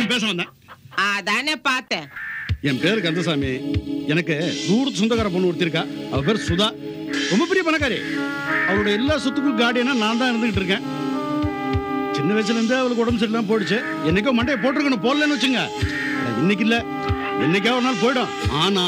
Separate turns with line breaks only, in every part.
தான் பேச வந்தேன்
அதானே பார்த்தேன்
என் பேரு கந்தசாமி எனக்கு தூரத்து சொந்தக்கார பொண்ணு ஒருத்தி இருக்கா அவ பேர் சுதா ரொம்ப பெரிய பணக்காரி அவளோட எல்லா சொத்துக்கும் கார்டியனா நான் தான் இருந்துகிட்டு இருக்கேன் சின்ன வயசுல இருந்தே அவளுக்கு உடம்பு சரியில்லாம போயிடுச்சு என்னைக்கோ மண்டையை போட்டிருக்கணும் போடலன்னு வச்சுங்க ஆனா இன்னைக்கு இல்ல என்னைக்கோ ஒரு நாள் போயிடும் ஆனா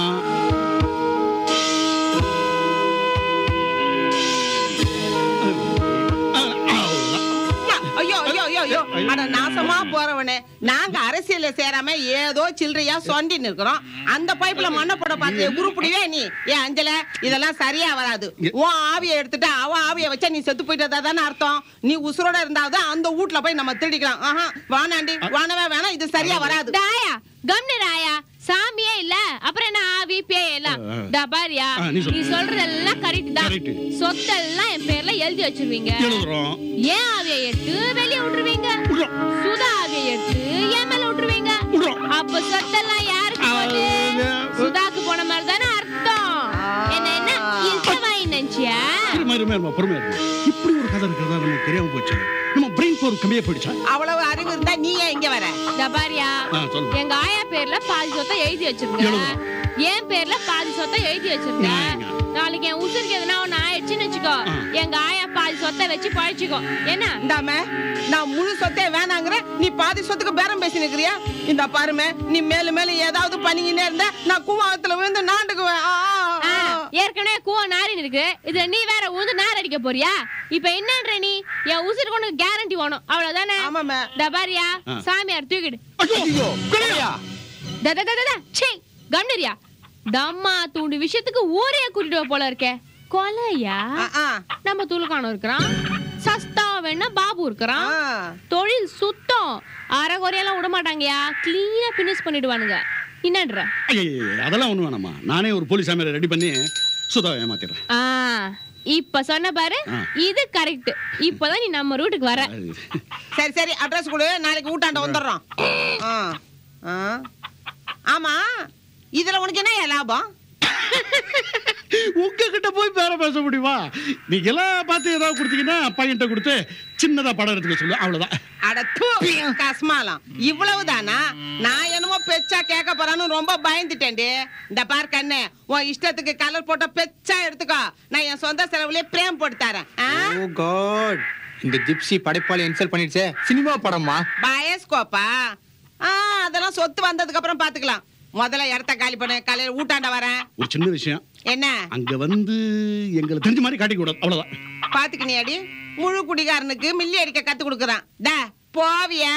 ஐயோ ஐயோ ஐயோ ஐயோ அட நாசமா போறவனே நாங்க அரசியல்ல சேராம ஏதோ சில்லறையா சொண்டி நிக்கிறோம் அந்த பைப்புல மண்ணை போட பார்த்து உருப்பிடிவே நீ ஏன் அஞ்சல இதெல்லாம் சரியா வராது உன் ஆவியை எடுத்துட்டு அவ ஆவியை வச்சா நீ செத்து போயிட்டதா தானே அர்த்தம் நீ உசுரோட இருந்தாதான் அந்த வீட்ல போய் நம்ம திருடிக்கலாம் ஆஹா வானாண்டி வானவே வேணாம் இது சரியா வராது
டாயா கம்னு ராயா சாமியே இல்ல அப்புறம் என்ன ஆவி பேய் எல்லாம்
ஆ, ஆ.
டா பாரியா
ஆ, நீ சொல்லு.
நீ சொல்றதெல்லாம் கரெக்ட் தான்
Correct.
சொத்தெல்லாம் என் பேர்ல எழுதி வச்சிருவீங்க
எழுதுறோம்
ஏன் ஆவியை எடுத்து வெளிய விட்டுருவீங்க
விடுறோம்.
சுதா ஆவியை எடுத்து என் மேல விட்டுருவீங்க
விடுறோம்.
அப்ப சொத்தெல்லாம் யாருக்கு போகுது
அது-
சுதாக்கு போன மாதிரி தானே அர்த்தம் என்ன என்ன இசவாய் நினைச்சியா
இருமா இருமா இருமா பொறுமையா இருமா இப்படி ஒரு கதை இருக்கிறதா நமக்கு தெரியாம போச்சு நம்ம பிரெயின் பவர் கம்மியா போயிடுச்சா
அவ்வளவு அறிவு இருந்தா நீ ஏன் இங்க வர
டபாரியா
ஆ, சொல்லு.
எங்க ஆயா பேர்ல பாதி சொத்தை எழுதி வச்சிருங்க
எழுதுறோம்.
என் பேர்ல பாதி சொத்தை எழுதி வச்சிருங்க
நியாயங்க.
நாளைக்கு என் உசுருக்கு எதுனா ஒண்ணு ஆயிடுச்சுன்னு வச்சுக்கோ
ஆ.
எங்க ஆயா பாதி சொத்தை வச்சு பழச்சிக்கோ என்ன
இந்தாம நான் முழு சொத்தே வேணாங்கிற நீ பாதி சொத்துக்கு பேரம் பேசி நிக்கிறியா இந்த பாருமே நீ மேலும் மேலும் ஏதாவது பண்ணிக்கினே இருந்தா நான் குவாத்துல விழுந்து நாண்டுக்குவேன் ஆ, ஆ,
ஆ,
ஆ.
ஏற்கனவே கூவ நாரின் இருக்கு இதுல நீ வேற உந்து நார் அடிக்க போறியா இப்ப என்னன்ற நீ என் உசுருக்கு உனக்கு கேரண்டி வேணும் அவ்வளவுதானே
ஆமாமே
டபாரியா
ஆ.
சாமியார் தூக்கிடு
ஐயோ
த, த, த, த, த. சீ, கம்னரியா தம்மா தூண்டு விஷயத்துக்கு ஊரே கூட்டிட்டு வா போல இருக்கே கொலையா
ஆ, ஆ.
நம்ம துலுக்கானம் இருக்கிறான் சஸ்தா வேணா பாபு இருக்கிறான்
ஆ.
தொழில் சுத்தம் அரைகுறையெல்லாம் விட மாட்டாங்கயா கிளீனா பினிஷ் பண்ணிடுவானுங்க என்னன்ற
ஐயோ அதெல்லாம் ஒண்ணு வேணாமா நானே ஒரு போலீஸ் சாமியாரை ரெடி பண்ணி சுதா ஏமாத்திடுறேன்
ஆ இப்ப சொன்ன பாரு
ஆ.
இது கரெக்ட் இப்பதான் நீ நம்ம ரூட்டுக்கு வர
அது-
சரி சரி அட்ரஸ் கொடு நாளைக்கு ஊட்டாண்ட வந்துடுறோம் ஆ. ஆ. ஆமா இதுல உனக்கு என்ன லாபம்
உங்ககிட்ட போய் பேர பேச முடியுமா நீங்க எல்லாம் பார்த்து ஏதாவது கொடுத்தீங்கன்னா பையன்கிட்ட கொடுத்து சின்னதா படம் எடுத்துக்க சொல்லு அவ்வளவுதான்
அட தூ, கஸ்மாலம் இவ்வளவுதானா நான் என்னமோ பெச்சா கேட்க போறான்னு ரொம்ப பயந்துட்டேன்டி இந்த பார் கண்ணு உன் இஷ்டத்துக்கு கலர் போட்ட பெச்சா எடுத்துக்கோ நான் என் சொந்த செலவுலயே பிரேம் போட்டு தரேன் ஆ?
ஓ காட் இந்த ஜிப்சி படைப்பாளி இன்சல்ட் பண்ணிடுச்சே சினிமா படமா
பயோஸ்கோப்பா ஆ அதெல்லாம் சொத்து வந்ததுக்கு அப்புறம் பாத்துக்கலாம் முதல்ல இடத்த காலி பண்ணு காலையில ஊட்டாண்ட வரேன்
ஒரு சின்ன விஷயம்
என்ன
அங்க வந்து எங்களை தெரிஞ்ச மாதிரி காட்டிக்க கூடாது அவ்வளவுதான்
பாத்துக்கினியாடி முழு குடிகாரனுக்கு மில்லி அடிக்க கத்து கொடுக்குறான் டா போவியா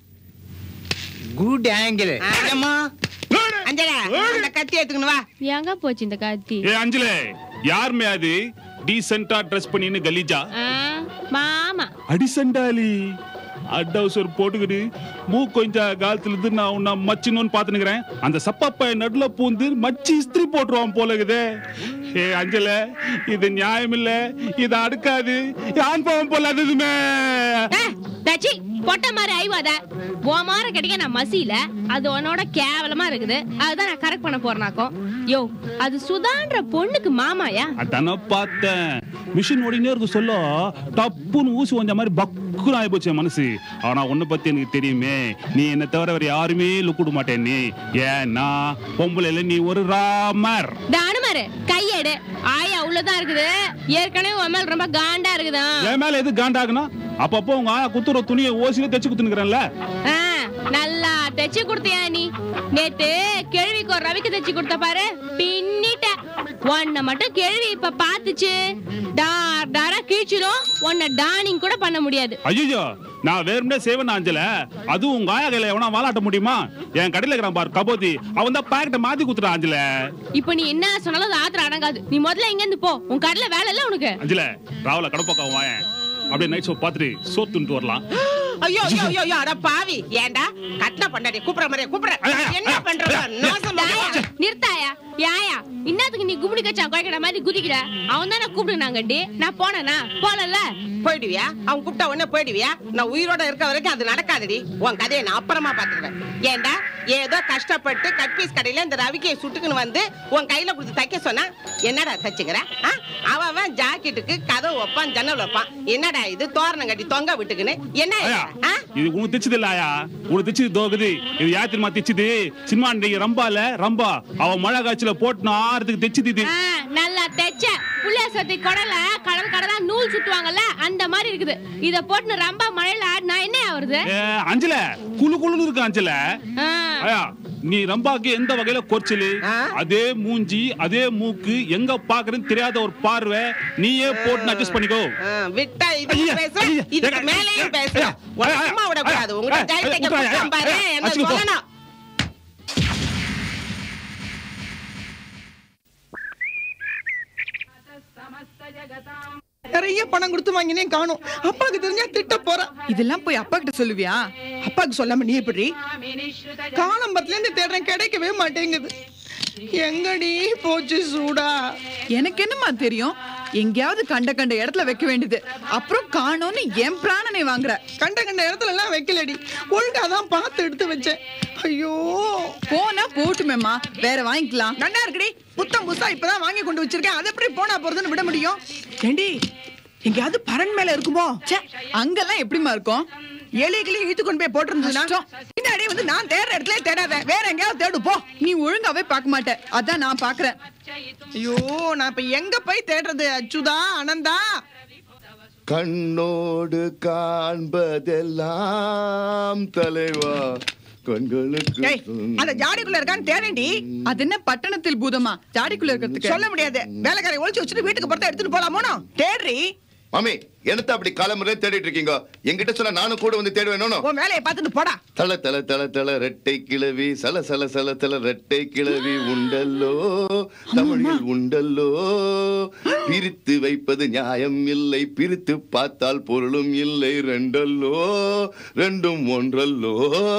குட் ஆங்கிள்
ஆ. அஞ்சலா அந்த கத்தி எடுத்துக்கணும் வா
எங்க போச்சு இந்த கத்தி
ஏ அஞ்சலே யாருமே அது டீசென்டா ட்ரெஸ் பண்ணின்னு கலீஜா
ஆ, மாமா
அடிசண்டாலி அட்டவுசர் போட்டுக்கிட்டு மூ கொஞ்சம் காலத்துல இருந்து நான் உன்னை மச்சினோன்னு பாத்துனுக்கிறேன் அந்த சப்பாப்பாய நடுல பூந்து மச்சி இஸ்திரி போட்டுருவான் போல இருக்குதே ஏ அஞ்சல இது நியாயம் இல்ல இது அடுக்காது யான் பாவம் போல அதுமே
ஏ, தச்சி பொட்ட மாதிரி ஐவாத உன் மாற கிடைக்க நான் மசியில அது உன்னோட கேவலமா இருக்குது அதுதான் நான் கரெக்ட் பண்ண போறேனாக்கும் யோ அது சுதான்ற பொண்ணுக்கு மாமாயா
அதான பார்த்தேன் மிஷின் ஓடினே இருக்கு சொல்ல டப்புன்னு ஊசி வந்த மாதிரி பக்குன்னு ஆகி போச்சு என் மனசு ஆனா உன்னை பத்தி எனக்கு தெரியுமே நீ என்ன தவிர வேற யாருமே லுக் விட மாட்டேன் நீ ஏன்னா பொம்பளைல நீ ஒரு ராமர்
தானுமாரு கையெடு ஆயா உள்ளதான் இருக்குது ஏற்கனவே உன் மேல ரொம்ப காண்டா இருக்குதான்
என் மேல எது காண்டாகணும் அப்பப்போ உங்க ஆயா குத்துற துணியை ஓசியில தைச்சு குத்துனுக்குறேன்ல
ஆ, நல்லா தைச்சு கொடுத்தியா நீ நேத்து கேள்விக்கு ஒரு ரவிக்கு தைச்சு கொடுத்த பாரு பின்னிட்ட உன்னை மட்டும் கேள்வி இப்ப பாத்துச்சு டார் டாரா கீழ்ச்சிடும் உன்னை டானிங் கூட பண்ண முடியாது
ஐயோ நான் வேறும்னே சேவன் அஞ்சல அதுவும் உங்க ஆயா கையில எவனா வாலாட்ட முடியுமா என் கடையில இருக்கிறான் பாரு கபோதி அவன் தான் பாக்கெட்டை மாத்தி குத்துறான் அஞ்சல
இப்ப நீ என்ன சொன்னாலும் அது ஆத்திரம் அடங்காது நீ முதல்ல இங்க இருந்து போ உன் கடையில வேலை இல்ல உனக்கு
அஞ்சல ராவல கடப்பக்கம் வாயன் அப்படியே நைட் ஷோ பார்த்துட்டு சோத்துன்ட்டு வரலாம்
ஐயோ ஐயோ ஐயோ ஐயோ அட பாவி ஏன்டா கட்டின பண்ணாடி கூப்பிடுற மாதிரியே கூப்பிடுற என்ன பண்ற நாசமா
தாயா, நிறுத்தாயா யாயா இன்னத்துக்கு நீ கும்பிடி கச்சா குழைக்கிற மாதிரி குதிக்கிற அவன் தானே கூப்பிடுனாங்கண்டி நான் போனேனா போனல
போயிடுவியா அவன் கூப்பிட்டா உடனே போயிடுவியா நான் உயிரோட இருக்க வரைக்கும் அது நடக்காதடி உன் கதையை நான் அப்புறமா பாத்துக்கிறேன் ஏண்டா ஏதோ கஷ்டப்பட்டு கட்பீஸ் கடையில இந்த ரவிக்கையை சுட்டுக்குன்னு வந்து உன் கையில கொடுத்து தைக்க சொன்னா என்னடா தச்சுக்கிற ஆ? அவன் அவன் ஜாக்கெட்டுக்கு கதவு வைப்பான் ஜன்னல் வைப்பான் என்னடா இது தோரணம் கட்டி தொங்க விட்டுக்குன்னு என்ன இது?
ஆயா
ஆ?
இது உனக்கு தைச்சது இல்ல ஆயா உனக்கு தைச்சது தோகுது இது யார் தெரியுமா தைச்சது சினிமா நடிகை ரம்பால ரம்பா அவ மழை காய்ச்சல போட்டு ஆறதுக்கு தைச்சது இது
ஆ, நல்லா தைச்ச புள்ளைய சத்தி குடல கடல் கடலா நூல் சுத்துவாங்கல்ல அந்த மாதிரி இருக்குது இத போட்டு ரொம்ப மழையில ஆடினா என்ன ஆவறது
ஏ, அஞ்சல குளு குளுன்னு இருக்கு அஞ்சல
ஆ,
ஆயா நீ ரம்பாக்கு எந்த வகையில கொறிச்சலு
ஆ?
அதே மூஞ்சி அதே மூக்கு எங்க பாக்குறேன்னு தெரியாத ஒரு பார்வை நீயே போட்டு அட்ஜஸ்ட் பண்ணிக்கோ
ஆ, விட்டா இது
ஐயா,
பேச
ஐயா,
இதுக்கு
ஐயா,
மேலேயும்
ஐயா,
பேச
ஐயா, ஐயா,
சும்மா விடக்கூடாது
ஐயா,
உங்கள்கிட்ட
ஐயா,
ஜாய் தைக்க
ஐயா,
கொடுத்தான் பாரு
ஐயா,
என்ன
வச்சுக்கோ.
சொல்லணும்
நிறைய பணம் கொடுத்து வாங்கினேன் காணும் அப்பாவுக்கு தெரிஞ்சா திட்ட போறேன் இதெல்லாம் போய் அப்பா கிட்ட சொல்லுவியா அப்பாவுக்கு சொல்லாம நீ எப்படி காலம்பரத்துல இருந்து தேடுறேன் கிடைக்கவே மாட்டேங்குது எங்கடி போச்சு சூடா
எனக்கு என்னம்மா தெரியும் எங்கேயாவது கண்ட கண்ட இடத்துல வைக்க வேண்டியது அப்புறம் காணோன்னு என் பிராணனை வாங்குற
கண்ட கண்ட இடத்துல எல்லாம் வைக்கலடி ஒழுங்கா தான் பார்த்து எடுத்து வச்சேன் ஐயோ
போனா போட்டுமேம்மா வேற வாங்கிக்கலாம்
நன்னா இருக்குடி புத்தம் புதுசா இப்பதான் வாங்கி கொண்டு வச்சிருக்கேன் அது எப்படி போனா போறதுன்னு விட முடியும் ஏண்டி எங்கேயாவது பரன் மேல இருக்குமோ
ச்சே, அங்கெல்லாம் எப்படிம்மா இருக்கும்
எலி கிளி இழுத்து கொண்டு போய் போட்டிருந்ததுன்னா
கஷ்டம்.
பின்னாடி வந்து நான் தேடுற இடத்துல தேடாத வேற எங்கேயாவது தேடு போ
நீ ஒழுங்காவே பார்க்க மாட்ட அதான் நான் பாக்குறேன்
ஐயோ நான் இப்ப எங்க போய் தேடுறது அச்சுதா அனந்தா
கண்ணோடு காண்பதெல்லாம் தலைவா கண்களுக்கு
டேய் அந்த ஜாடிக்குள்ள இருக்கான்னு தேடேண்டி
அது என்ன பட்டணத்தில் பூதமா ஜாடிக்குள்ள இருக்கிறதுக்கு
சொல்ல முடியாது வேலைக்காரை ஒளிச்சு வச்சுட்டு வீட்டுக்கு பொறுத்த எடுத்துட்டு போலாமோனோ தேடுறி
மாமி என்னத்த அப்படி காலமுறை தேடிட்டு இருக்கீங்க என்கிட்ட சொன்னா நானும் கூட வந்து தேடுவேணும்
உன் வேலையை பார்த்துட்டு போடா
தல தல தல தல ரெட்டை கிழவி சல சல சல தல ரெட்டை கிழவி உண்டல்லோ தமிழில் உண்டல்லோ பிரித்து வைப்பது நியாயம் இல்லை பிரித்து பார்த்தால் பொருளும் இல்லை ரெண்டல்லோ ரெண்டும் ஒன்றல்லோ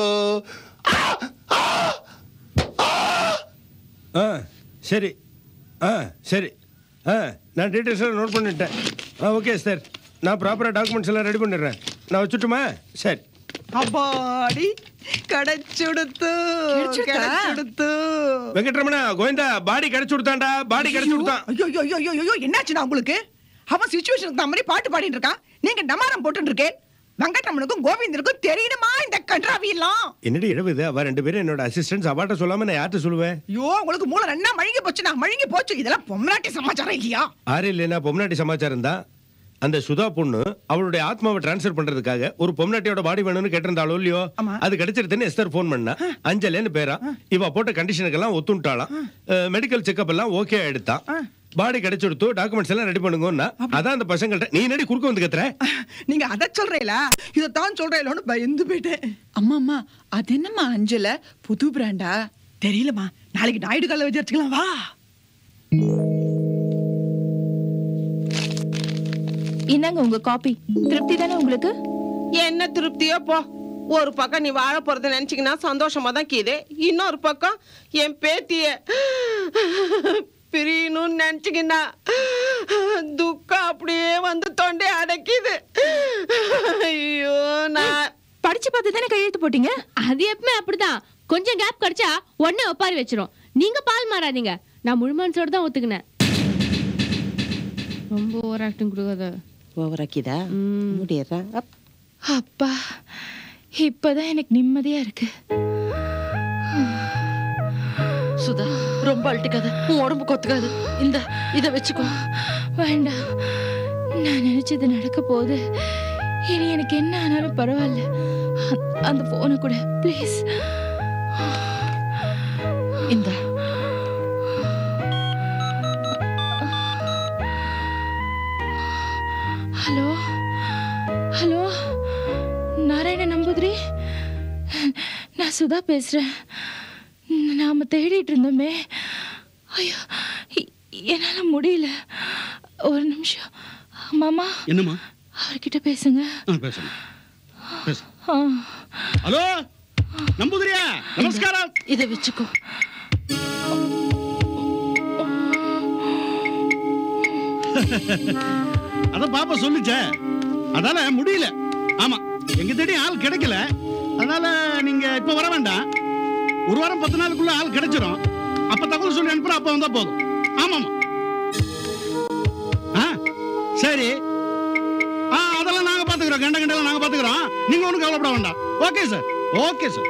ஆ சரி ஆ சரி ஆ நான் டீட்டெயில்ஸ் எல்லாம் நோட் பண்ணிட்டேன் ஆ ஓகே சார் நான் ப்ராப்பராக டாக்குமெண்ட்ஸ் எல்லாம் ரெடி பண்ணிடுறேன் நான் வச்சுட்டுமா சரி
அப்பாடி கிடைச்சுடுத்து
கிடைச்சுடுத்தா?
கிடைச்சுடுத்து
வெங்கட்ரமணா கோவிந்தா பாடி கிடைச்சு கொடுத்தான்டா பாடி கிடைச்சு கொடுத்தான்
ஐயோ ஐயோ ஐயோ ஐயோ என்னாச்சுடா உங்களுக்கு அவன் சுச்சுவேஷனுக்கு தகுந்த மாதிரி பாட்டு பாடிட்டு இருக்கான் நீங்க டமாரம் போட்டுட்டு இருக்கேன் வெங்கட்ரமனுக்கும் கோவிந்தருக்கும் தெரியணுமா இந்த கன்றாவி எல்லாம்
என்னடி இழவுது அவ ரெண்டு பேரும் என்னோட அசிஸ்டன்ஸ் அவாட்ட சொல்லாம நான் யார்கிட்ட சொல்லுவேன்
ஐயோ உங்களுக்கு மூளை ரெண்டா மழுங்கி போச்சுடா மழுங்கி போச்சு இதெல்லாம் பொம்மநாட்டி சமாச்சாரம் இல்லையா
ஆறு இல்லைன்னா பொம்னாட்டி சமாச்சாரம் தான் அந்த சுதா பொண்ணு அவளுடைய ஆத்மாவை டிரான்ஸ்ஃபர் பண்றதுக்காக ஒரு பொம்னாட்டியோட பாடி வேணும்னு கேட்டிருந்தாளோ இல்லையோ
ஆமா.
அது கிடைச்சிருதுன்னு எஸ்தர் ஃபோன் பண்ணா அஞ்சலேன்னு பேரா இவ போட்ட கண்டிஷனுக்கெல்லாம் ஒத்துண்டாளாம் மெடிக்கல் செக்அப் எல்லாம் ஓகே எடுத்தான் பாடி கிடைச்சிடுத்து டாக்குமெண்ட்ஸ் எல்லாம் ரெடி பண்ணுங்கன்னா அதான் அந்த பசங்கள்ட்ட நீ நடி குறுக்க வந்து கத்துற
நீங்க அத சொல்றீங்களா இதத்தான் சொல்றீங்களோன்னு பயந்து போயிட்டேன்
அம்மா அம்மா அது என்னம்மா அஞ்சல புது பிராண்டா
தெரியலம்மா நாளைக்கு நாயுடு கால வச்சு வச்சுக்கலாம் வா
இந்தாங்க உங்க காப்பி திருப்தி தானே உங்களுக்கு
என்ன திருப்தியோ போ ஒரு பக்கம் நீ வாழ போறது நினைச்சீங்கன்னா சந்தோஷமா தான் கீது இன்னொரு பக்கம் என் பேத்திய பிரியணும்னு நினைச்சீங்கன்னா துக்கம் அப்படியே வந்து தொண்டை அடைக்குது ஐயோ நான்
படிச்சு பார்த்து தானே கையெழுத்து போட்டீங்க
அது எப்பவுமே அப்படிதான் கொஞ்சம் கேப் கிடைச்சா உடனே ஒப்பாரி வச்சிரும் நீங்க பால் மாறாதீங்க நான் முழு மனசோட தான் ஒத்துக்கினேன் ரொம்ப ஓவர் ஆக்டிங் கொடுக்காத
ஓவராக்கிதா
ம்.
முடியறேன்
அப்பா இப்பதான் எனக்கு நிம்மதியா இருக்கு
சுதா ரொம்ப அழட்டிக்காத உன் உடம்பு கொத்துக்காது இந்த இத வச்சுக்கோ
வேண்டாம் நான் நினைச்சது நடக்க போகுது இனி எனக்கு என்ன ஆனாலும் பரவாயில்ல அ- அந்த போனை கூட ப்ளீஸ்
இந்த
ஹலோ ஹலோ நாராயண நம்பூதிரி நான் சுதா பேசுறேன் நாம தேடிட்டு இருந்தோமே ஐயோ எ- என்னால முடியல ஒரு நிமிஷம் மாமா
என்னம்மா
அவர்கிட்ட பேசுங்க
ஆ, பேசுங்க பேசு
ஆ.
ஹலோ நம்புதிரியா நமஸ்காரம்
இத வச்சுக்கோ
அதான் பாப்பா சொல்லுச்சே அதால முடியல ஆமா எங்க தேடி ஆள் கிடைக்கல அதனால நீங்க இப்ப வர வேண்டாம் ஒரு வாரம் பத்து நாளுக்குள்ள ஆள் கிடைச்சிரும் அப்ப தகவல் சொல்லி அனுப்புற அப்ப வந்தா போதும் ஆமா ஆமா ஆ சரி ஆ அதெல்லாம் நாங்க பாத்துக்கிறோம் கண்ட கண்டெல்லாம் நாங்க பாத்துக்கிறோம் நீங்க ஒண்ணும் கவலைப்பட வேண்டாம் ஓகே சார் ஓகே சார்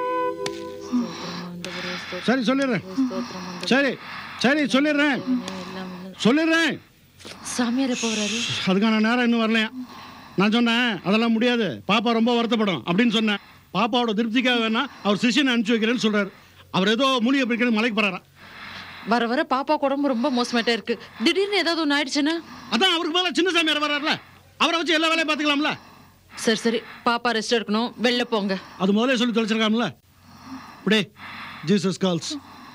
சரி சொல்லிடுறேன் சரி சரி சொல்லிடுறேன் சொல்லிடுறேன்
சாமியார் எப்போ வராரு
அதுக்கான நேரம் இன்னும் வரலையா நான் சொன்னேன் அதெல்லாம் முடியாது பாப்பா ரொம்ப வருத்தப்படும் அப்படின்னு சொன்னேன் பாப்பாவோட திருப்திக்காக வேணா அவர் சிஷியனை அனுப்பிச்சு வைக்கிறேன்னு சொல்றாரு அவர் ஏதோ மூலிகை பிடிக்கிறது மலைக்கு போறாரா
வர வர பாப்பா உடம்பு ரொம்ப மோசமாயிட்டே இருக்கு திடீர்னு ஏதாவது ஒண்ணு ஆயிடுச்சுன்னா
அதான் அவருக்கு மேல சின்ன சாமியார் வர்றாருல அவரை வச்சு எல்லா வேலையும் பார்த்துக்கலாம்ல
சரி சரி பாப்பா ரெஸ்ட் எடுக்கணும் வெளில போங்க
அது முதல்ல சொல்லி தொலைச்சிருக்காம்ல இப்படி ஜீசஸ் கால்ஸ்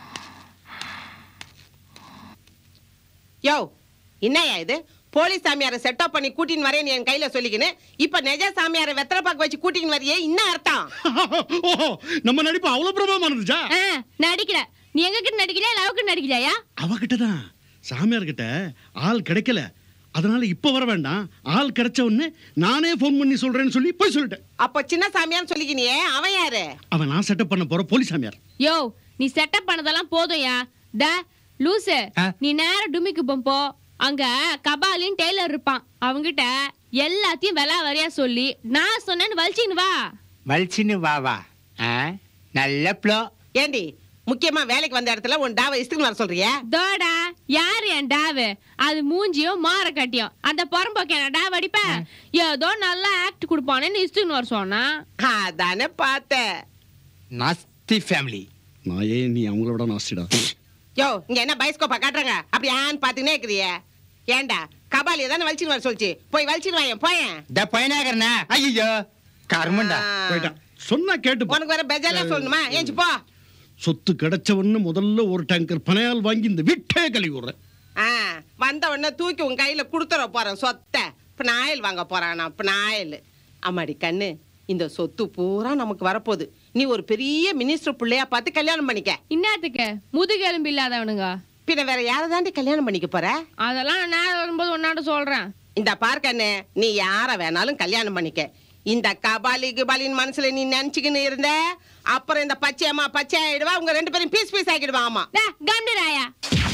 யோ என்னய்யா இது போலீஸ் சாமியாரை செட்டப் பண்ணி கூட்டின்னு வரேன்னு என் கையில சொல்லிக்கின்னு இப்ப நெஜ சாமியாரை வெத்தலை பாக்கு வச்சு கூட்டின்னு வரையே என்ன அர்த்தம்
ஓஹோ நம்ம நடிப்பு அவ்வளவு பிரபலமா இருந்துச்சா
ஆ, நடிக்கல நீ எங்க கிட்ட நடிக்கலையா லவுக்கு நடிக்கலையா
அவகிட்ட தான் சாமியார் கிட்ட ஆள் கிடைக்கல அதனால இப்ப வர வேண்டாம் ஆள் கிடைச்ச உடனே நானே ஃபோன் பண்ணி சொல்றேன்னு சொல்லி போய் சொல்லிட்டேன்
அப்ப சின்ன சாமியான்னு சொல்லிக்கினியே அவன் யாரு
அவன் நான் செட்டப் பண்ண போற போலீஸ் சாமியார்
யோ நீ செட்டப் பண்ணதெல்லாம் போதும்யா ட லூசு நீ நேரம் டுமிக்கு போ அங்க கபாலின் டெய்லர் இருப்பான் அவங்கிட்ட எல்லாத்தையும் விலை வரையா சொல்லி நான் சொன்னேன்னு வலிச்சின்னு வா
வலிச்சின்னு வா வா ஆ, நல்ல ப்ளோ
ஏண்டி முக்கியமா வேலைக்கு வந்த இடத்துல உன் டாவை இஸ்துக்கு வர சொல்றியா
தோடா யாரு என் டாவு அது மூஞ்சியும் மாற கட்டியும் அந்த புறம்போக்கு என்ன டாவ் அடிப்பேன் ஏதோ நல்லா ஆக்ட் கொடுப்பானேன்னு இஸ்துன்னு வர சொன்னா
அதானே பார்த்தேன்
நாஸ்தி ஃபேமிலி
நான் ஏன் நீ அவங்கள விட நாஸ்டிடா
யோ இங்க என்ன பைஸ்கோப்பா காட்டுறாங்க அப்படி ஆன் பாத்துனே இருக்கிறிய ஏண்டா கபாலி தானே வலிச்சின்னு வர சொல்லிச்சு போய் வலிச்சின்னு வாயேன் போயேன்
இந்த பையனாகறனா ஐயோ கர்மண்டா
போயிட்டான் சொன்னா கேட்டு போ.
உனக்கு வேற பெஜாலா சொல்லணுமா ஏஞ்சி போ
சொத்து கிடைச்சவன்னு முதல்ல ஒரு டேங்கர் பனையால் வாங்கி இந்த வீட்டே கழுவி விடுறேன்
ஆ வந்த உடனே தூக்கி உன் கையில கொடுத்துற போறேன் சொத்தை இப்ப நாயல் வாங்க போறான் இப்ப நாயல் அம்மாடி கண்ணு இந்த சொத்து பூரா நமக்கு வரப்போகுது நீ ஒரு பெரிய மினிஸ்டர் பிள்ளையா பார்த்து கல்யாணம் பண்ணிக்க
இன்னத்துக்கு முதுகெலும்பு இல்லாதவனுங்க
பின்ன வேற யாரை தாண்டி கல்யாணம் பண்ணிக்க போற
அதெல்லாம் நான் நேரம் வரும்போது ஒன்னாட சொல்றேன்
இந்த பார்க்கண்ணு நீ யார வேணாலும் கல்யாணம் பண்ணிக்க இந்த கபாலி கிபாலின் மனசுல நீ நினைச்சுக்கின்னு இருந்த அப்புறம் இந்த பச்சையம்மா பச்சை ஆயிடுவா உங்க ரெண்டு பேரும் பீஸ் பீஸ் ஆக்கிடுவா ஆமா
கண்டுராயா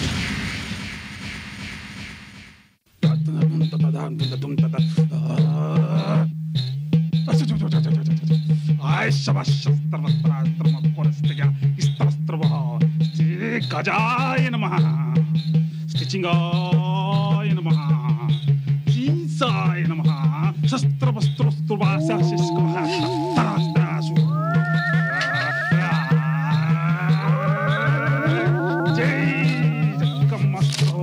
ಗಜಾಯ ನಮಃ ಸ್ಟಿಚಿಂಗಾಯ ನಮಃ ಜೀನ್ಸಾಯ ನಮಃ ಶಸ್ತ್ರವಸ್ತ್ರಸ್ತು ಜೈ ಜಕ್ಕಮ್ಮಸ್ತ್ರೋ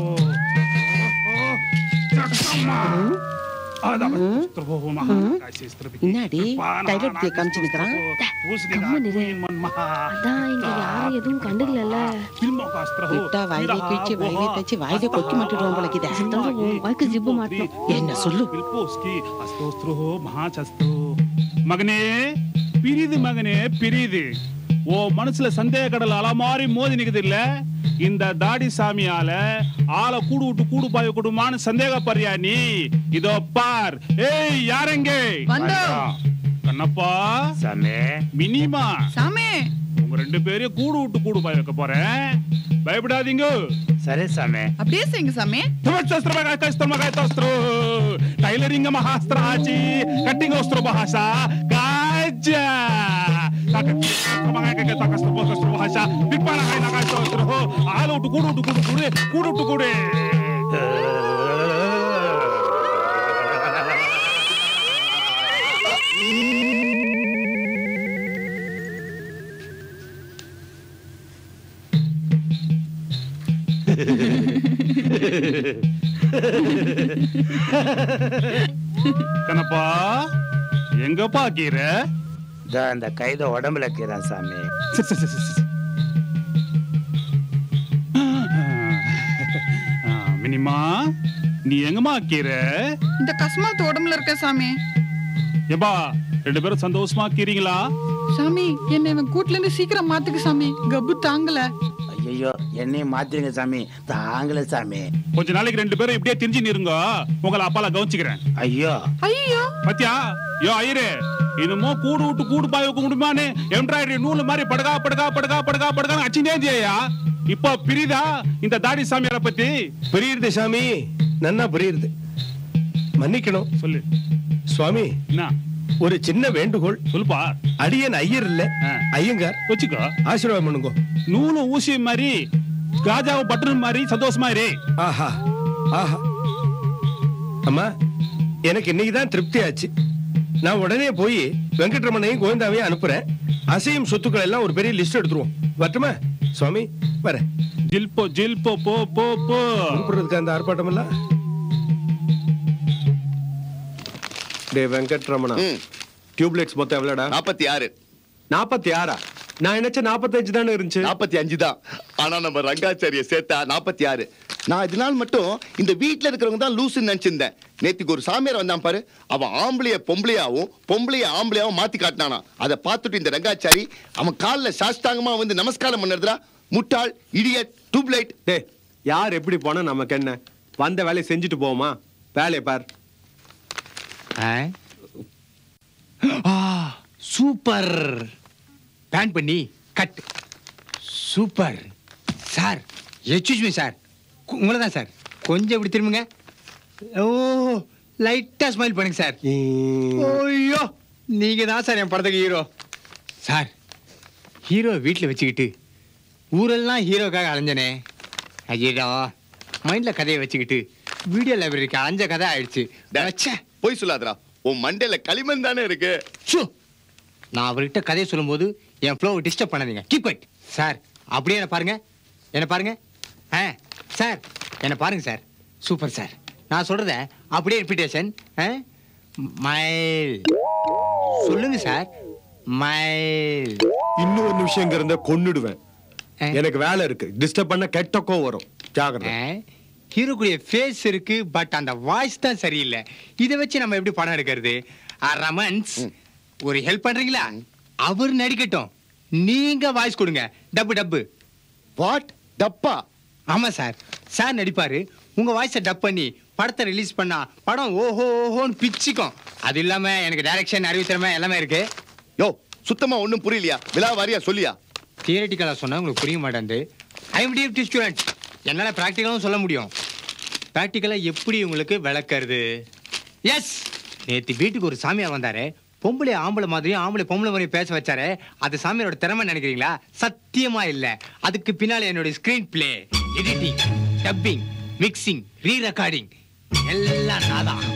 ಜಕ್ಕಮ್ಮ அதவஸ்திரபோ மகாகாசிஸ்திரபி
என்னடி டைலர் பிளே காமிச்சுக்கிறான்
அதான் இங்க யாரும் எதுவும் கண்டுக்கல
விட்டா வாயிலே கிழிச்சு வாயிலே தச்சு வாயிலே கொக்கி மாட்டிடுவோம் போல இருக்குது
வாய்க்கு ஜிப்பு மாட்டோம்
என்ன சொல்லு
மகாச்சஸ்து மகனே பிரிது மகனே பிரிது ஓ மனசுல சந்தேக கடல் அல மாதிரி மோதி நிக்குது இல்ல இந்த தாடி சாமியால ஆளை கூடு விட்டு கூடு பாய கொடுமான்னு சந்தேகப்படுறியா நீ இதோ பார் ஏய் யாரெங்க
வந்தோம்.
கண்ணப்பா
சாமி
மினிமா
சாமி
உங்க ரெண்டு பேரையும் கூடு விட்டு கூடு பாய வைக்க போறேன் பயப்படாதீங்க
சரி சாமி
அப்படியே செய்யுங்க சாமி
ಟೈಲರಿಂಗ್ ಮಹಾಸ್ತ್ರಾಚಿ ಕಟ್ಟಿಂಗ್ ವಸ್ತ್ರ ಭಾಷಾ ಕಾಜ ಭಾಷಾ ಬಿಪ್ಪಾಳ ಹಾಲು ಉಟ್ಟು ಕೂಡು ಉಟ್ಟು ಕೂಡು ಕೂಡೆ ಕೂಡು ಉಟ್ಟು ಕೂಡೆ கண்ணப்பா எங்கப்பா கீரை
இதோ அந்த கைத உடம்புல இருக்கிறான் சாமி
சரி, சரி, சரி, சரி. ஆ, மினிமா நீ எங்கம்மா கீரை
இந்த கஸ்மாத்து உடம்புல இருக்க சாமி
ஏப்பா ரெண்டு பேரும் சந்தோஷமா கீறீங்களா
சாமி என்ன இவன் கூட்ல இருந்து சீக்கிரம் மாத்துக்கு சாமி கப்பு தாங்கல
ஐயோ என்னையும் மாத்திருங்க சாமி தாங்கல சாமி
கொஞ்ச நாளைக்கு ரெண்டு பேரும் இப்படியே திரிஞ்சு நிருங்க உங்களை அப்பால கவனிச்சுக்கிறேன்
ஐயோ
ஐயோ
பத்தியா யோ ஐயரே இனிமோ கூடு விட்டு கூடு பாய வைக்க முடியுமான்னு எம்ப்ராய்டரி நூலு மாதிரி படுகா படுகா படுகா படுகா படுகா அச்சினே ஜெயா இப்போ பிரிதா இந்த தாடி சாமியார பத்தி
புரியுது சாமி நன்னா புரியுது மன்னிக்கணும்
சொல்லு
சுவாமி
என்ன
ஒரு சின்ன வேண்டுகோள்
சொல்லுப்பா
அடியன் ஐயர் இல்ல ஐயங்கார்
வச்சுக்கோ
ஆசீர்வாதம் பண்ணுங்க
நூலும் ஊசி மாதிரி ராஜாவும் பட்டனும் மாதிரி சந்தோஷமா இரு
ஆஹா ஆஹா அம்மா எனக்கு இன்னைக்கு தான் திருப்தி ஆச்சு நான் உடனே போய் வெங்கட்ரமணையும் கோவிந்தாவையும் அனுப்புறேன் அசையும் சொத்துக்கள் எல்லாம் ஒரு பெரிய லிஸ்ட் எடுத்துருவோம் வரட்டுமா சுவாமி வரேன்
ஜில்போ ஜில்போ போ போ போ
கூப்பிடுறதுக்கு அந்த ஆர்ப்பாட்டம் எல்லாம்
டே வெங்கட்ரமணா டியூப்லைட்ஸ் மொத்தம் எவ்வளோடா
நாற்பத்தி ஆறு
நாற்பத்தி ஆறா நான் நினைச்ச நாற்பத்தஞ்சு தானே இருந்துச்சு
நாற்பத்தி அஞ்சு தான் ஆனா நம்ம ரங்காச்சாரிய சேர்த்தா நாற்பத்தி ஆறு நான் இது நாள் மட்டும் இந்த வீட்ல இருக்கிறவங்க தான் லூசுன்னு நினைச்சிருந்தேன் நேத்துக்கு ஒரு சாமியார் வந்தான் பாரு அவன் ஆம்பளைய பொம்பளையாவும் பொம்பளைய ஆம்பளையாவும் மாத்தி காட்டினானா அதை பார்த்துட்டு இந்த ரங்காச்சாரி அவன் காலில் சாஷ்டாங்கமா வந்து நமஸ்காரம் பண்ணுறதுடா முட்டாள் இடியட் டியூப்லைட்
டே யார் எப்படி போனா நமக்கு என்ன வந்த வேலையை செஞ்சுட்டு போவோமா வேலையை பார்
சூப்பர் பேன் பண்ணி cut super sir excuse me sir உங்களை தான் சார் கொஞ்சம் இப்படி திரும்புங்க ஓ லைட்டா ஸ்மைல் பண்ணுங்க சார் ஐயோ நீங்க தான் சார் என் படத்துக்கு ஹீரோ சார் ஹீரோ வீட்டில் வச்சுக்கிட்டு ஊரெல்லாம் ஹீரோக்காக அலைஞ்சனே ஐயோ மைண்டில் கதையை வச்சுக்கிட்டு வீடியோ லைப்ரரிக்கு அலைஞ்ச கதை ஆயிடுச்சு
போய் சொல்லாதடா உன் மண்டையில களிமண் தானே இருக்கு
ஷோ நான் அவர்கிட்ட கதையை சொல்லும்போது என் ஃப்ளோவை டிஸ்டர்ப் பண்ணாதீங்க கீப் இட் சார் அப்படியே என்ன பாருங்க என்ன பாருங்க ஆ சார் என்ன பாருங்க சார் சூப்பர் சார் நான் சொல்றத அப்படியே ரிப்பீட்டேஷன் மைல் சொல்லுங்க சார் மைல்
இன்னொரு நிமிஷம் இங்க இருந்த கொன்னுடுவேன் எனக்கு வேலை இருக்கு டிஸ்டர்ப் பண்ண கெட்டக்கோ வரும் ஜாகிரதை
ஹீரோக்குரிய ஃபேஸ் இருக்கு பட் அந்த வாய்ஸ் தான் சரியில்லை இதை வச்சு நம்ம எப்படி படம் எடுக்கிறது ஆ, ரமன்ஸ் ஒரு ஹெல்ப் பண்றீங்களா அவர் நடிக்கட்டும் நீங்க வாய்ஸ் கொடுங்க டப்பு டப்பு
வாட் டப்பா
ஆமா சார் சார் நடிப்பாரு உங்க வாய்ஸை டப் பண்ணி படத்தை ரிலீஸ் பண்ணா படம் ஓஹோ ஓஹோன்னு பிச்சுக்கும் அது இல்லாம எனக்கு டைரக்ஷன் அறிவுத்திறமை எல்லாமே இருக்கு
யோ சுத்தமா ஒண்ணும் புரியலையா விழா வாரியா சொல்லியா
தியரட்டிக்கலா சொன்னா உங்களுக்கு புரிய மாட்டேங்குது ஐ எம் டிஎஃப்டி ஸ்டூடெண்ட் என்னால ப்ராக்டிக்கலாவும் சொல்ல முடியும் ப்ராக்டிக்கலா எப்படி உங்களுக்கு விளக்கறது எஸ் நேத்து வீட்டுக்கு ஒரு சாமியார் வந்தாரு பொம்பளை ஆம்பளை மாதிரியும் ஆம்பளை பொம்பளை மாதிரியும் பேச வச்சாரு அது சாமியாரோட திறமை நினைக்கிறீங்களா சத்தியமா இல்ல அதுக்கு பின்னால என்னுடைய screenplay editing dubbing mixing re recording எல்லாம் நாதான்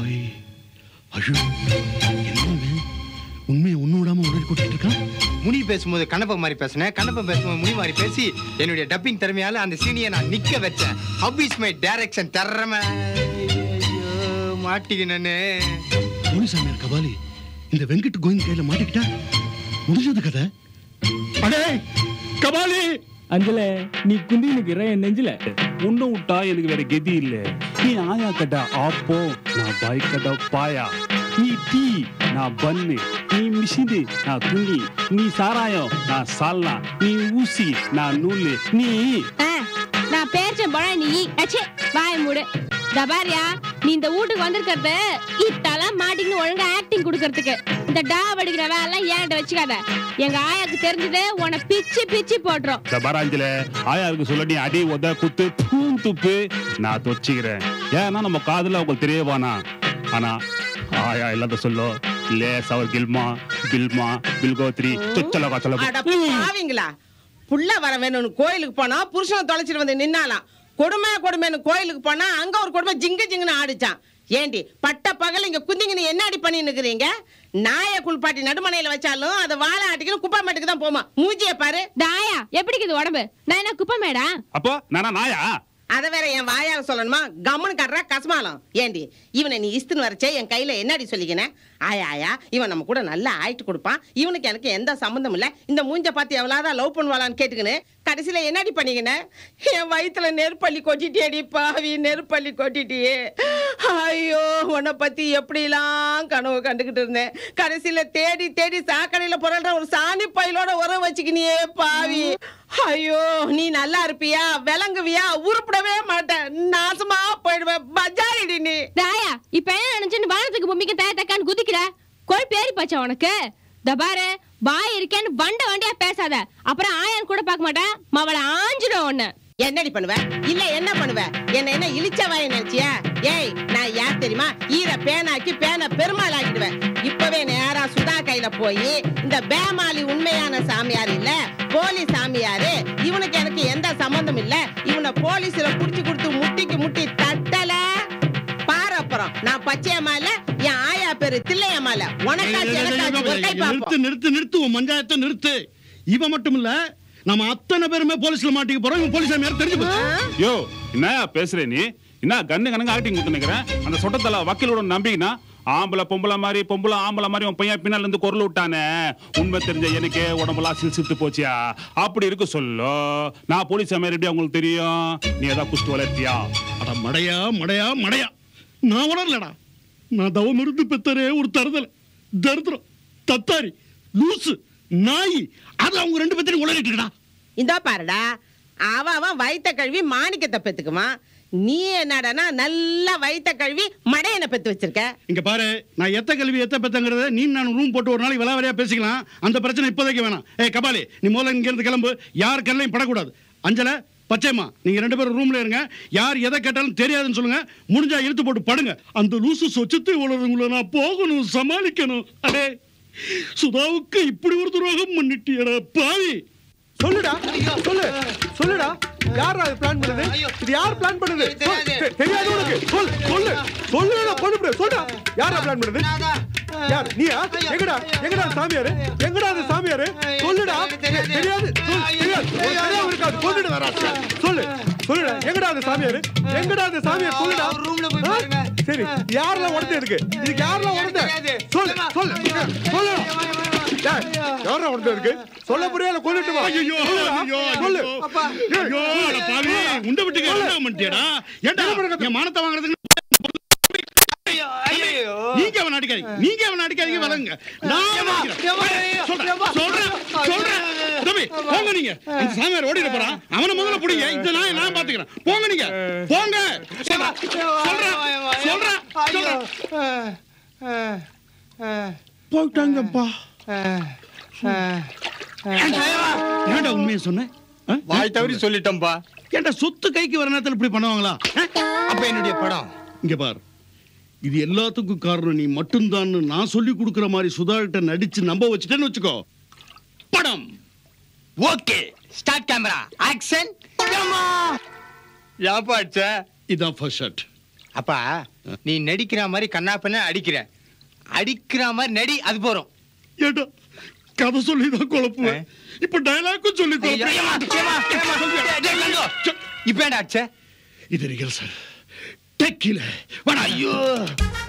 உண்மையை ஒண்ணு விடாம உடனே கூட்டிட்டு இருக்கான்
முனி பேசும்போது கண்ணப்ப மாதிரி பேசினேன் கண்ணப்ப பேசும்போது முனி மாதிரி பேசி என்னுடைய டப்பிங் திறமையால அந்த சீனியை நான் நிக்க வச்சேன் ஹவ் இஸ் மை டைரக்ஷன் திறமை ஐயோ, மாட்டிக்கினேனே
முனிசாமியார் கபாலி இந்த வெங்கட் கோவிந்த் கையில மாட்டிக்கிட்டா முடிஞ்சது கதை
அடே கபாலி அஞ்சல நீ குந்தி நிக்கிற என் நெஞ்சில உன்னை விட்டா எனக்கு வேற கெதி இல்ல நீ ஆயா கடா ஆப்போ நான் பாய் கடா பாயா நீ டீ நான் பன்னு நீ மிஷிது நான் துணி நீ சாராயம் நான் சால்னா நீ ஊசி நான் நூலு நீ
ஆ, நான் பேச்சம் போனா நீ அச்சே வாய மூடு தபாரியா நீ இந்த வீட்டுக்கு வந்திருக்கிறது இத்தெல்லாம் மாட்டிக்கின்னு ஒழுங்கா ஆக்டிங் கொடுக்கறதுக்கு இந்த டா அடிக்கிற வேலை ஏன்ட்ட வச்சுக்காத எங்க ஆயாக்கு தெரிஞ்சது உன்னை பிச்சு பிச்சு போட்டுரும்
இந்த பராஞ்சில ஆயாருக்கு சொல்ல நீ அடி உத குத்து பூம் துப்பு நான் தொச்சுக்கிறேன் ஏன்னா நம்ம காதுல உங்களுக்கு தெரியவானா ஆனா ஆயா இல்லாத சொல்லோ லேஸ் அவர் கில்மா பில்மா பில்கோத்ரி சொச்சல காச்சல
அட பாவிங்களா புள்ள வர வேணும்னு கோயிலுக்கு போனா புருஷனை தொலைச்சிட்டு வந்து நின்னாலாம் கொடுமை கொடுமைன்னு கோயிலுக்கு போனா அங்க ஒரு கொடுமை ஜிங்கு ஜிங்குன்னு ஆடிச்சான் ஏண்டி பட்ட பகல் இங்க குந்திங்கன்னு என்ன அடி பண்ணி நிக்கிறீங்க நாய குளிப்பாட்டி நடுமனையில வச்சாலும் அதை வாழை ஆட்டிக்கணும் குப்பை மேட்டுக்கு தான் போமா மூஞ்சிய பாரு
தாயா எப்படி இருக்குது உடம்பு நான் என்ன குப்பை மேடா
அப்போ நானா நாயா
அத வேற என் வாயால சொல்லணுமா கம்முன்னு கட்டுறா கசமாலம் ஏண்டி இவனை நீ இஸ்துன்னு வரச்சே என் கையில என்னடி சொல்லிக்கினேன் ஆயா ஆயா இவன் நம்ம கூட நல்லா ஆயிட்டு கொடுப்பான் இவனுக்கு எனக்கு எந்த சம்மந்தம் இல்ல இந்த மூஞ்ச பார்த்து எவ்வளவுதான் லவ் பண்ணுவாளான்னு கேட்டுக்கின்னு கடைசியில என்னடி பண்ணிக்கினேன் என் வயித்துல நெருப்பள்ளி கொட்டிட்டியேடி பாவி நெருப்பள்ளி கொட்டிட்டியே ஐயோ உன்னை பத்தி எப்படிலாம் கனவு கண்டுகிட்டு இருந்தேன் கடைசியில தேடி தேடி சாக்கடையில புரள்ற ஒரு சாணி பையிலோட உரம் வச்சு வச்சுக்கினியே பாவி ஐயோ நீ நல்லா இருப்பியா விளங்குவியா உருப்படவே மாட்டேன் நாசமா போயிடுவேன் பஜாரிடி நீ
தாயா இப்ப என்ன நினைச்சுன்னு வானத்துக்கு பொம்மிக்கு தாய தக்கான்னு குதிக்கிற கொழுப்பு ஏறி போச்சா உனக்கு இந்த பாரு பாய் இருக்கேன்னு வண்ட வண்டியா பேசாத அப்புறம் ஆயான் கூட பார்க்க மாட்டேன் மவளை ஆஞ்சிடும் ஒண்ணு
என்னடி பண்ணுவ இல்ல என்ன பண்ணுவ என்ன என்ன இழிச்ச வாய நினைச்சியா ஏய் நான் யார் தெரியுமா ஈர பேனாக்கி பேனை பெருமாள் ஆக்கிடுவேன் இப்பவே நேரா சுதா கையில போய் இந்த பேமாலி உண்மையான சாமியார் இல்ல போலி சாமியாரு இவனுக்கு எனக்கு எந்த சம்பந்தம் இல்ல இவனை போலீஸ்ல புடிச்சு கொடுத்து முட்டிக்கு முட்டி தட்டல பாரு அப்புறம் நான் பச்சையம்மா இல்ல என் ஆயா பேரு தில்லையம்மா இல்ல உனக்காச்சு எனக்காச்சு ஒரு கை பாப்போம்
நிறுத்து நிறுத்து நிறுத்து உன் மஞ்சாயத்தை நிறுத்து இவன் மட்டும் இல்ல நம்ம அத்தனை பேருமே போலீஸ்ல மாட்டிக்க போறோம் இவன் போலீஸ் யாரும் தெரிஞ்சு போச்சு
யோ என்னயா பேசுற நீ என்ன கண்ணு கணக்கு ஆக்டிங் கொடுத்து நிக்கிறேன் அந்த சொட்டத்தல வக்கீலோட நம்பினா ஆம்பளை பொம்பளை மாதிரி பொம்பளை ஆம்பளை மாதிரி உன் பையன் பின்னால இருந்து குரல் விட்டானே உண்மை தெரிஞ்ச எனக்கு உடம்பெல்லாம் சில் சித்து போச்சியா அப்படி இருக்கு சொல்லோ நான் போலீஸ் மாதிரி எப்படி உங்களுக்கு தெரியும் நீ ஏதாவது குஷ்டு வளர்த்தியா
அட மடையா மடையா மடையா நான் உணரலடா நான் தவம் இருந்து பெத்தரே ஒரு தருதல தரித்திரம் தத்தாரி லூசு நாய் அது அவங்க ரெண்டு பேர்த்தையும் உளறிட்டு இருக்கடா
இந்தா பாருடா அவ அவன் வயித்த கழுவி மாணிக்கத்தை பெத்துக்குவான் நீ என்னடானா நல்லா வயித்த கழுவி மடையனை பெத்து வச்சிருக்க
இங்க பாரு நான் எத்த கல்வி எத்த பெத்தங்கிறத நீ நான் ரூம் போட்டு ஒரு நாளைக்கு விளாவரியா பேசிக்கலாம் அந்த பிரச்சனை இப்போதைக்கு வேணாம் ஏய் கபாலி நீ முதல்ல இங்க இருந்து கிளம்பு யார் கல்லையும் படக்கூடாது அஞ்சல பச்சைமா நீங்க ரெண்டு பேரும் ரூம்ல இருங்க யார் எதை கேட்டாலும் தெரியாதுன்னு சொல்லுங்க முடிஞ்சா இழுத்து போட்டு படுங்க அந்த லூசு சொச்சத்தை உலகங்களை நான் போகணும் சமாளிக்கணும் அடே சுதாவுக்கு இப்படி ஒரு துரோகம் பண்ணிட்டியடா பாவி
சொல்லுடா சொல்லு சொல்லுடா யாரா இது பிளான் பண்ணுது இது யார் பிளான் பண்ணுது சொல். தெ- தெரியாது உனக்கு சொல் சொல்லு சொல்லுடா கொண்டு சொல்லுடா யாரா பிளான் பண்ணுது யார் நீயா எங்கடா எங்கடா அந்த சாமியாரு எங்கடா அந்த சாமியாரு சொல்லுடா தெ- தெரியாது சொல் தெரியாது உனக்கு தெரியாம இருக்காது கொண்டுடு வரா சொல்லு சொல்லுடா எங்கடா அந்த சாமியாரு எங்கடா அந்த சாமியார் சொல்லுடா ஆ? சரி யாரெல்லாம் உடனே இருக்கு இதுக்கு யாரெல்லாம் உடனே சொல்லு சொல்லு சொல்லு டேய், யாரா உடனே இருக்கு சொல்ல புரியல கொண்டுட்டு வா
ஐயோ
சொல்லுடா.
ஐயோ
சொல்லு
ஐயோ ஐயோ அட பாவி உண்ட விட்டுக்க என்ன பண்ணிட்டியடா ஏன்டா என் மானத்தை வாங்குறதுக்கு நீங்க அவன் அடிக்காதீங்க நீங்க அவன் அடிக்காதீங்க வளங்க நான் அவனை அடிக்கிறேன். சொல்றேன் சொல்றேன் சொல்றேன் தம்பி போங்க நீங்க அந்த சாமியார் ஓடிட போறான் அவனை முதல்ல பிடிங்க இந்த நாயை நான் பாத்துக்கிறேன் போங்க நீங்க போங்க சொல்றேன் சொல்றேன் சொல்றேன் சொல்றேன் போயிட்டாங்கப்பா ஏன்டா உண்மையை சொன்னேன் ஆ?
வாய் தவறி சொல்லிட்டோம்பா
ஏன்டா சொத்து கைக்கு வர நேரத்தில் இப்படி பண்ணுவாங்களா ஆ?
அப்ப என்னுடைய படம்
இங்க பார் இது எல்லாத்துக்கும் காரணம் நீ மட்டும்தான் நான் சொல்லி கொடுக்குற மாதிரி சுதாகிட்ட நடிச்சு நம்ப வச்சுட்டேன்னு வச்சுக்கோ படம்
ஓகே ஸ்டார்ட் கேமரா ஆக்ஷன் ஏப்பா அடிச்ச
இதான் ஃபர்ஸ்ட் ஷாட்
அப்பா நீ நடிக்கிற மாதிரி கண்ணா பண்ண அடிக்கிற அடிக்கிற மாதிரி நடி அது போறோம்
ஏண்டா கதை சொல்லி தான் குழப்புவேன் இப்ப டயலாக்கும் சொல்லி
இப்ப என்ன அடிச்ச
இது ரிகல்சல் டெக்கில வாடா
ஐயோ